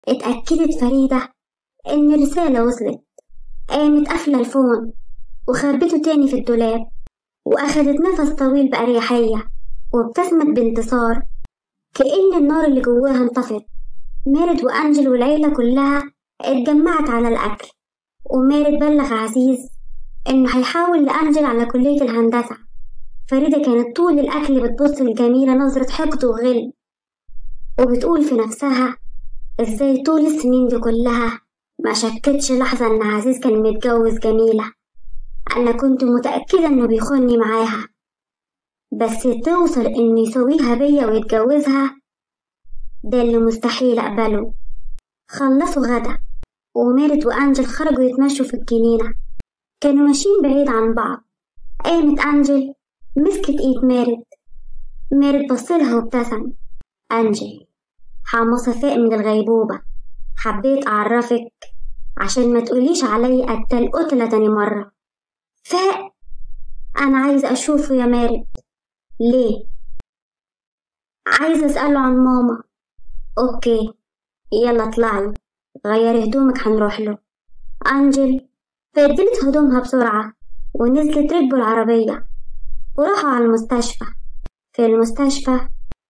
اتأكدت فريدة إن الرسالة وصلت قامت قافلة الفون وخبته تاني في الدولاب وأخدت نفس طويل بأريحية وابتسمت بانتصار كأن النار اللي جواها انطفت مارد وأنجل والعيلة كلها اتجمعت على الأكل ومارد بلغ عزيز إنه هيحاول لأنجل على كلية الهندسة فريدة كانت طول الأكل بتبص لجميلة نظرة حقد وغل وبتقول في نفسها إزاي طول السنين دي كلها ما شكتش لحظة إن عزيز كان متجوز جميلة أنا كنت متأكدة إنه بيخوني معاها بس توصل إنه يسويها بيا ويتجوزها ده اللي مستحيل أقبله خلصوا غدا ومارد وأنجل خرجوا يتمشوا في الجنينة كانوا ماشيين بعيد عن بعض قامت أنجل مسكت إيد مارد مارد بصلها وابتسم أنجل حمصة فاق من الغيبوبة حبيت أعرفك عشان ما تقوليش علي قتل قتلة تاني مرة فاق أنا عايزة أشوفه يا مارد ليه؟ عايزة أسأله عن ماما أوكي يلا اطلعي غيري هدومك هنروح له أنجل بدلت هدومها بسرعة ونزلت ركبوا العربية وراحوا على المستشفى في المستشفى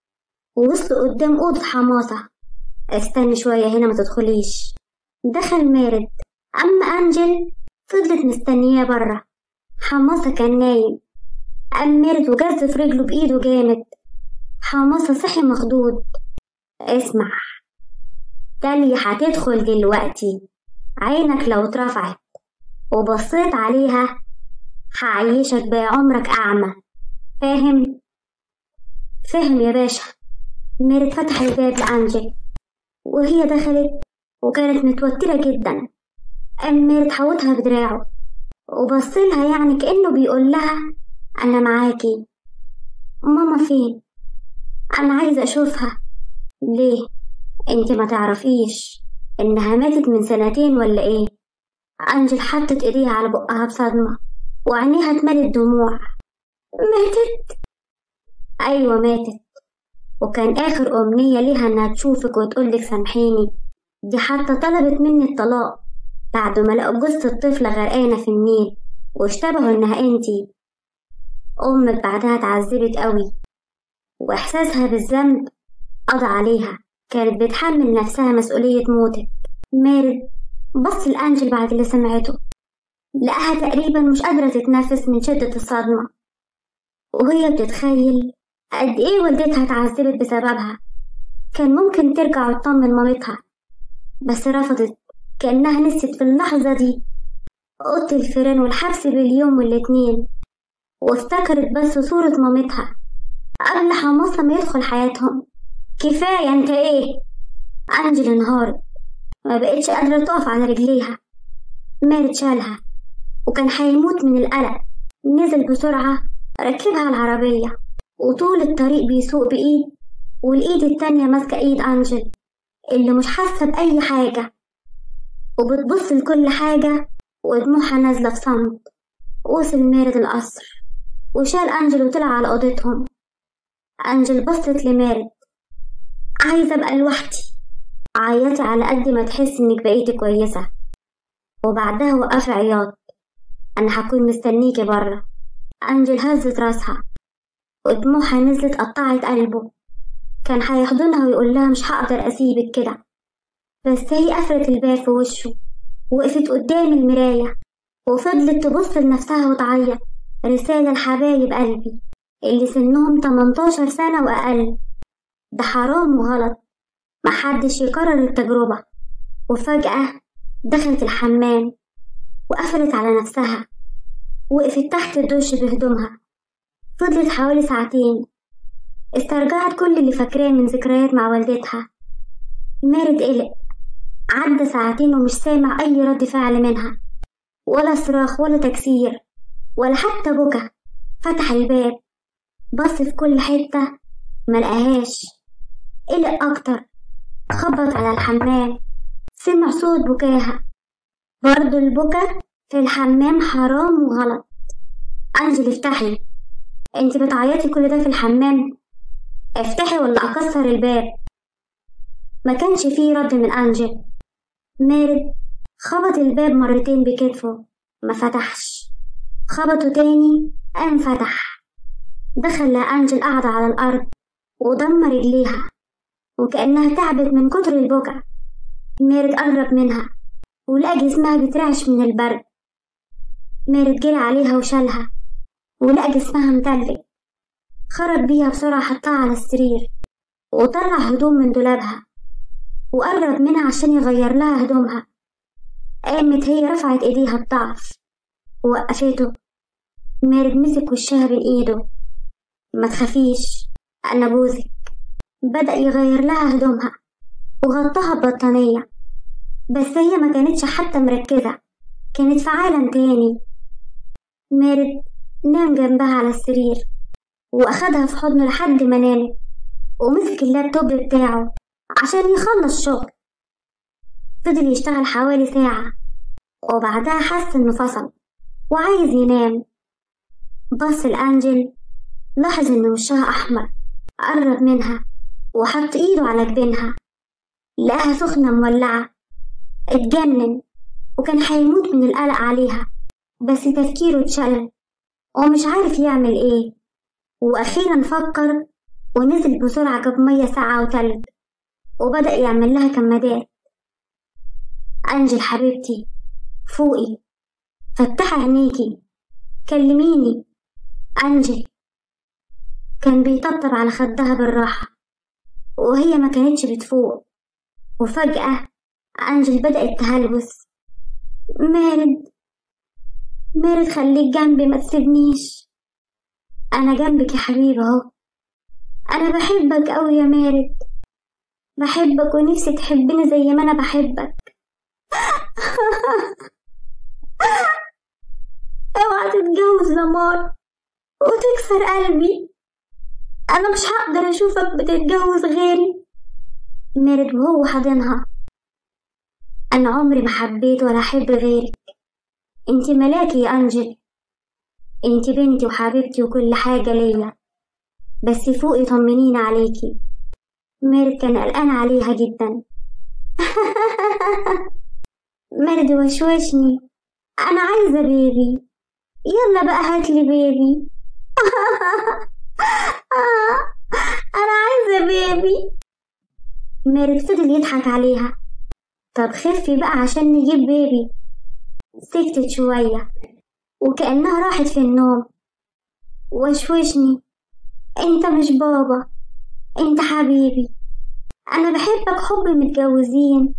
ووصلوا قدام أوضة حماصة استني شوية هنا ما تدخليش دخل مارد أما أنجل فضلت مستنياه برا حماصة كان نايم قام مارد وجز في رجله بإيده جامد حماصة صحي مخضوض اسمع تالي هتدخل دلوقتي عينك لو اترفعت وبصيت عليها هعيشك بقى عمرك أعمى فاهم؟ فاهم يا باشا ميرت فتح الباب لأنجل وهي دخلت وكانت متوترة جدا قام ميرت حوطها بدراعه وبصلها يعني كأنه بيقول لها أنا معاكي ماما فين؟ أنا عايزة أشوفها ليه؟ انت ما تعرفيش إنها ماتت من سنتين ولا إيه؟ أنجل حطت إيديها على بقها بصدمة وعينيها اتملت دموع ماتت؟ أيوة ماتت وكان آخر أمنية ليها إنها تشوفك وتقولك سامحيني دي حتى طلبت مني الطلاق بعد ما لقوا جثة طفلة غرقانة في النيل واشتبهوا إنها انتي أمك بعدها اتعذبت قوي وإحساسها بالذنب قضى عليها كانت بتحمل نفسها مسؤولية موتك مارد بص لأنجل بعد اللي سمعته لقاها تقريبا مش قادرة تتنفس من شدة الصدمة وهي بتتخيل قد إيه والدتها اتعذبت بسببها كان ممكن ترجع وتطمن مامتها بس رفضت كأنها نسيت في اللحظة دي أوضة الفيران والحبس باليوم والاتنين وافتكرت بس صورة مامتها قبل حماسة ما يدخل حياتهم كفاية انت ايه أنجل انهارت ما بقتش قادرة تقف على رجليها مارد شالها وكان هيموت من القلق نزل بسرعة ركبها العربية وطول الطريق بيسوق بإيد والإيد التانية ماسكة إيد أنجل اللي مش حاسة بأي حاجة وبتبص لكل حاجة ودموعها نازلة في صمت وصل مارد القصر وشال أنجل وطلع على أوضتهم أنجل بصت لمارد عايزة أبقى لوحدي عيطي على قد ما تحسي إنك بقيتي كويسة وبعدها وقفي عياط أنا هكون مستنيكي برا أنجل هزت راسها ودموعها نزلت قطعت قلبه كان هيحضنها ويقول لها مش هقدر أسيبك كده بس هي قفلت الباب في وشه وقفت قدام المراية وفضلت تبص لنفسها وتعيط رسالة لحبايب قلبي اللي سنهم 18 سنة وأقل ده حرام وغلط محدش يكرر التجربة وفجأة دخلت الحمام وقفلت على نفسها وقفت تحت الدش بهدومها فضلت حوالي ساعتين استرجعت كل اللي فاكراه من ذكريات مع والدتها مارد قلق عدى ساعتين ومش سامع أي رد فعل منها ولا صراخ ولا تكسير ولا حتى بكى فتح الباب بص في كل حتة ملقاهاش قلق أكتر خبط على الحمام سمع صوت بكاها برضه البكا في الحمام حرام وغلط أنجل افتحي انت بتعيطي كل ده في الحمام افتحي ولا أكسر الباب ما كانش فيه رد من أنجل مارد خبط الباب مرتين بكتفه ما فتحش خبطه تاني قام فتح دخل أنجل قاعدة على الأرض وضم رجليها وكأنها تعبت من كتر البكا مارد قرب منها ولقى جسمها بيترعش من البرد مارد جري عليها وشالها ولقى جسمها متلج خرج بيها بسرعة حطها على السرير وطلع هدوم من دولابها وقرب منها عشان يغير لها هدومها قامت هي رفعت ايديها بضعف ووقفته مارد مسك وشها بين ايده ما تخافيش انا جوزك بدأ يغير لها هدومها وغطاها ببطانية بس هي ما كانتش حتى مركزة كانت في عالم تاني مارد نام جنبها على السرير وأخدها في حضنه لحد ما نامت ومسك اللابتوب بتاعه عشان يخلص شغل فضل يشتغل حوالي ساعة وبعدها حس إنه فصل وعايز ينام بص الأنجل لاحظ إن وشها أحمر قرب منها وحط إيده على جبينها لقاها سخنة مولعة اتجنن وكان هيموت من القلق عليها بس تفكيره اتشل ومش عارف يعمل ايه وأخيرا فكر ونزل بسرعة جاب مية ساقعة وتلج وبدأ يعمل لها كمادات أنجل حبيبتي فوقي فتحي عينيكي كلميني أنجل كان بيطبطب على خدها بالراحة وهي ما كانتش بتفوق وفجأة أنجل بدأت تهلوس مارد مارد خليك جنبي ما تسيبنيش أنا جنبك يا حبيبي أهو أنا بحبك أوي يا مارد بحبك ونفسي تحبني زي ما أنا بحبك اوعى تتجوز لمار وتكسر قلبي أنا مش هقدر أشوفك بتتجوز غيري مارد وهو حاضنها أنا عمري ما حبيت ولا أحب غيرك انتي ملاكي يا أنجل انتي بنتي وحبيبتي وكل حاجة ليا بس فوقي طمنيني عليكي مارد كان قلقان عليها جدا مارد وشوشني أنا عايزة بيبي يلا بقى هاتلي بيبي أنا عايزة بيبي مارد فضل يضحك عليها طب خفي بقى عشان نجيب بيبي سكتت شوية وكأنها راحت في النوم وشوشني انت مش بابا انت حبيبي انا بحبك حب متجوزين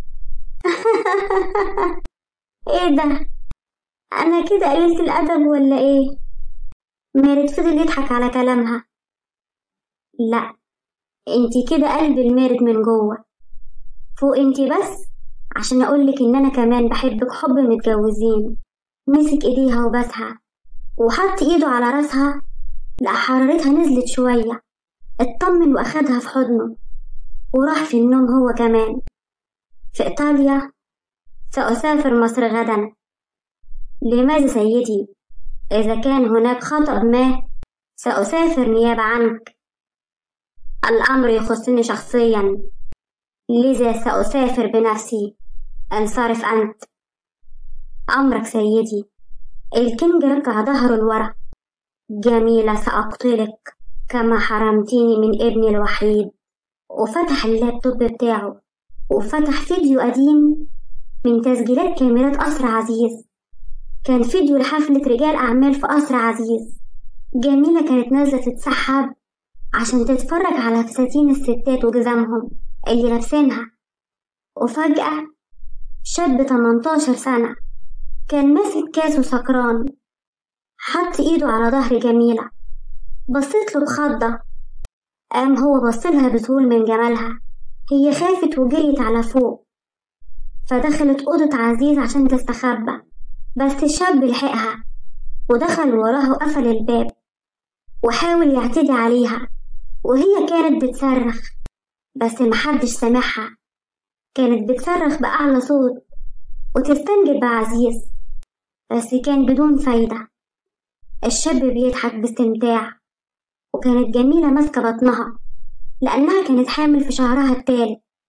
ايه ده انا كده قللت الادب ولا ايه مارد فضل يضحك على كلامها لا انتي كده قلب المارد من جوه فوق انتي بس عشان اقولك ان انا كمان بحبك حب متجوزين مسك ايديها وبسها وحط ايده على راسها لقى حرارتها نزلت شوية اطمن واخدها في حضنه وراح في النوم هو كمان في ايطاليا سأسافر مصر غدا لماذا سيدي إذا كان هناك خطأ ما سأسافر نيابة عنك الأمر يخصني شخصيا لذا سأسافر بنفسي انصرف أنت أمرك سيدي الكينج ركع ظهره لورا جميلة سأقتلك كما حرمتيني من ابني الوحيد وفتح اللابتوب بتاعه وفتح فيديو قديم من تسجيلات كاميرات قصر عزيز كان فيديو لحفلة رجال أعمال في قصر عزيز جميلة كانت نازلة تتسحب عشان تتفرج على فساتين الستات وجزامهم اللي لابسينها وفجأة شاب 18 سنة كان ماسك كاس وسكران حط ايده على ظهر جميلة بصيت له بخضة قام هو بصلها بطول من جمالها هي خافت وجريت على فوق فدخلت أوضة عزيز عشان تستخبى بس الشاب لحقها ودخل وراها وقفل الباب وحاول يعتدي عليها وهي كانت بتصرخ بس محدش سامعها كانت بتصرخ بأعلى صوت وتستنجد بعزيز بس كان بدون فايدة الشاب بيضحك باستمتاع وكانت جميلة ماسكة بطنها لأنها كانت حامل في شهرها التالت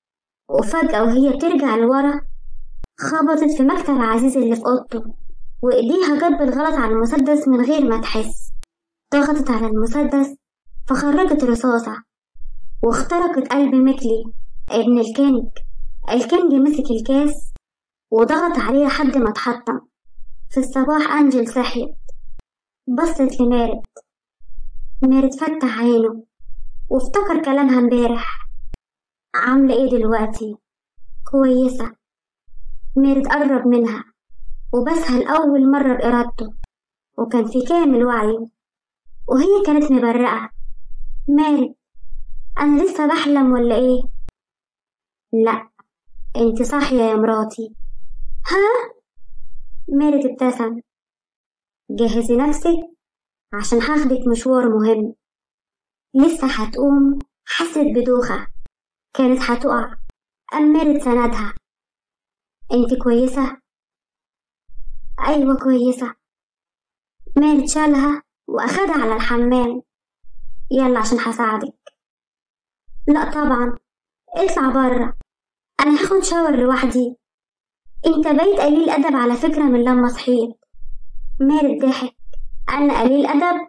وفجأة وهي بترجع لورا خبطت في مكتب عزيز اللي في أوضته وإيديها جت بالغلط على المسدس من غير ما تحس ضغطت على المسدس فخرجت رصاصة واخترقت قلب ميكلي ابن الكينج الكينج مسك الكاس وضغط عليه لحد ما اتحطم في الصباح أنجل صحيت بصت لمارد مارد فتح عينه وافتكر كلامها امبارح عاملة ايه دلوقتي كويسة مارد قرب منها وبسها لأول مرة بإرادته وكان في كامل وعيه وهي كانت مبرقة مارد أنا لسه بحلم ولا إيه؟ لأ انت صاحية يا مراتي ها؟ مارد ابتسم جهزي نفسك عشان هاخدك مشوار مهم لسه هتقوم حست بدوخة كانت هتقع أم مارد سندها انت كويسة؟ أيوة كويسة مارد شالها وأخدها على الحمام يلا عشان هساعدك لا طبعا اطلع برا أنا هاخد شاور لوحدي انت بقيت قليل أدب على فكرة من لما صحيت مارد ضحك أنا قليل أدب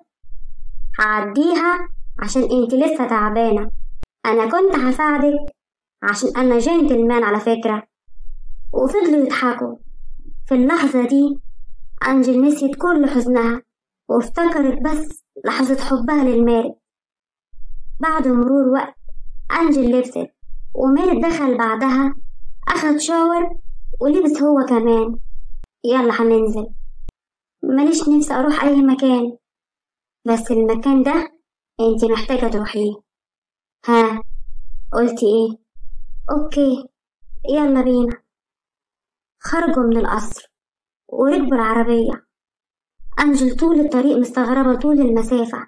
هعديها عشان انت لسه تعبانة أنا كنت هساعدك عشان أنا جنتلمان على فكرة وفضلوا يضحكوا في اللحظة دي أنجل نسيت كل حزنها وافتكرت بس لحظة حبها للمارد بعد مرور وقت أنجل لبست ومارد دخل بعدها أخد شاور ولبس هو كمان يلا هننزل ماليش نفسي أروح أي مكان بس المكان ده انتي محتاجة تروحيه ها قلتي ايه اوكي يلا بينا خرجوا من القصر وركبوا العربية أنجل طول الطريق مستغربة طول المسافة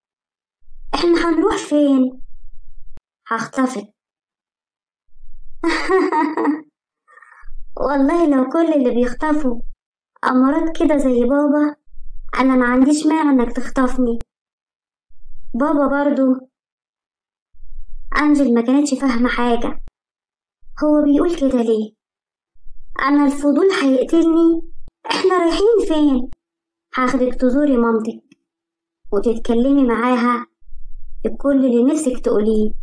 احنا هنروح فين هختفي والله لو كل اللي بيخطفوا أمارات كده زي بابا أنا ما عنديش مانع إنك تخطفني بابا برضو أنجل ما كانتش فاهمة حاجة هو بيقول كده ليه أنا الفضول هيقتلني إحنا رايحين فين هاخدك تزوري مامتك وتتكلمي معاها في كل اللي نفسك تقوليه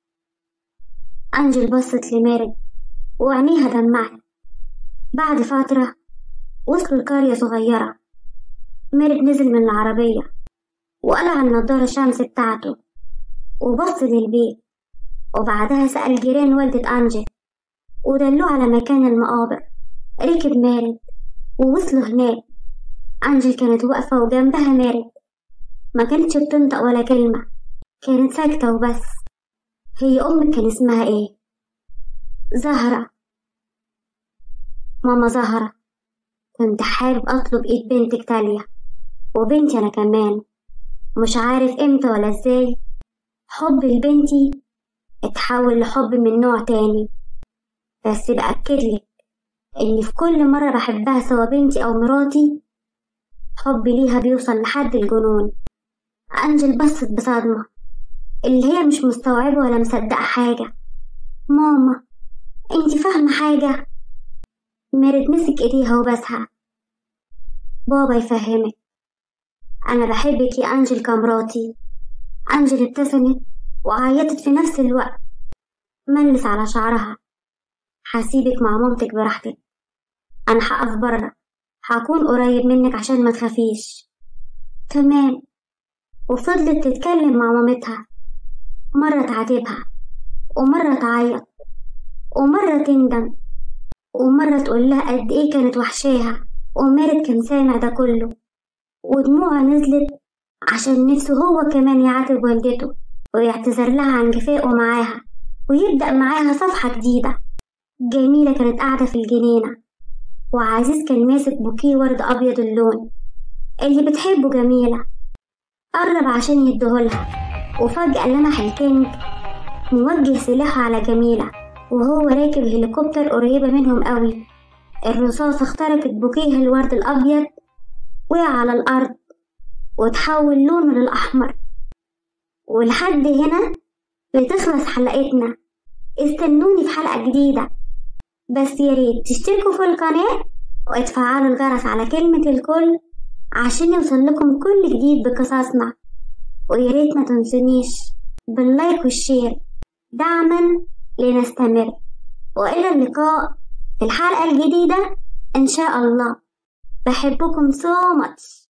أنجل بصت لمارد وعينيها دمعت بعد فترة وصلوا لقرية صغيرة مارد نزل من العربية وقلع النضارة الشمس بتاعته وبص للبيت وبعدها سأل جيران والدة أنجل ودلوه على مكان المقابر ركب مارد ووصلوا هناك أنجل كانت واقفة وجنبها مارد ما كانتش بتنطق ولا كلمة كانت ساكتة وبس هي أمك كان اسمها إيه؟ زهرة ماما زهرة كنت حابب أطلب إيد بنتك تالية وبنتي أنا كمان مش عارف إمتى ولا إزاي حب لبنتي اتحول لحب من نوع تاني بس بأكدلك إني في كل مرة بحبها سوا بنتي أو مراتي حبي ليها بيوصل لحد الجنون أنجل بصت بصدمة اللي هي مش مستوعبة ولا مصدقة حاجة ماما انتي فاهمة حاجة مارد مسك ايديها وبسها بابا يفهمك أنا بحبك يا أنجل كمراتي أنجل ابتسمت وعيطت في نفس الوقت ملس على شعرها هسيبك مع مامتك براحتك أنا هقف برا هكون قريب منك عشان ما تخافيش تمام وفضلت تتكلم مع مامتها مرة تعاتبها ومرة تعيط ومرة تندم ومرة تقول لها قد إيه كانت وحشاها ومارد كان سامع ده كله ودموعه نزلت عشان نفسه هو كمان يعاتب والدته ويعتذر لها عن جفائه معاها ويبدأ معاها صفحة جديدة جميلة كانت قاعدة في الجنينة وعزيز كان ماسك بوكيه ورد أبيض اللون اللي بتحبه جميلة قرب عشان يديهولها وفجأة لمح الكينج موجه سلاحه على جميلة وهو راكب هليكوبتر قريبة منهم قوي الرصاصة اخترقت بوكيه الورد الأبيض وقع على الأرض وتحول لونه للأحمر ولحد هنا بتخلص حلقتنا استنوني في حلقة جديدة بس ياريت تشتركوا في القناة وتفعلوا الجرس على كلمة الكل عشان يوصل لكم كل جديد بقصصنا وياريت ما تنسونيش باللايك والشير دعما لنستمر وإلى اللقاء في الحلقة الجديدة إن شاء الله بحبكم so much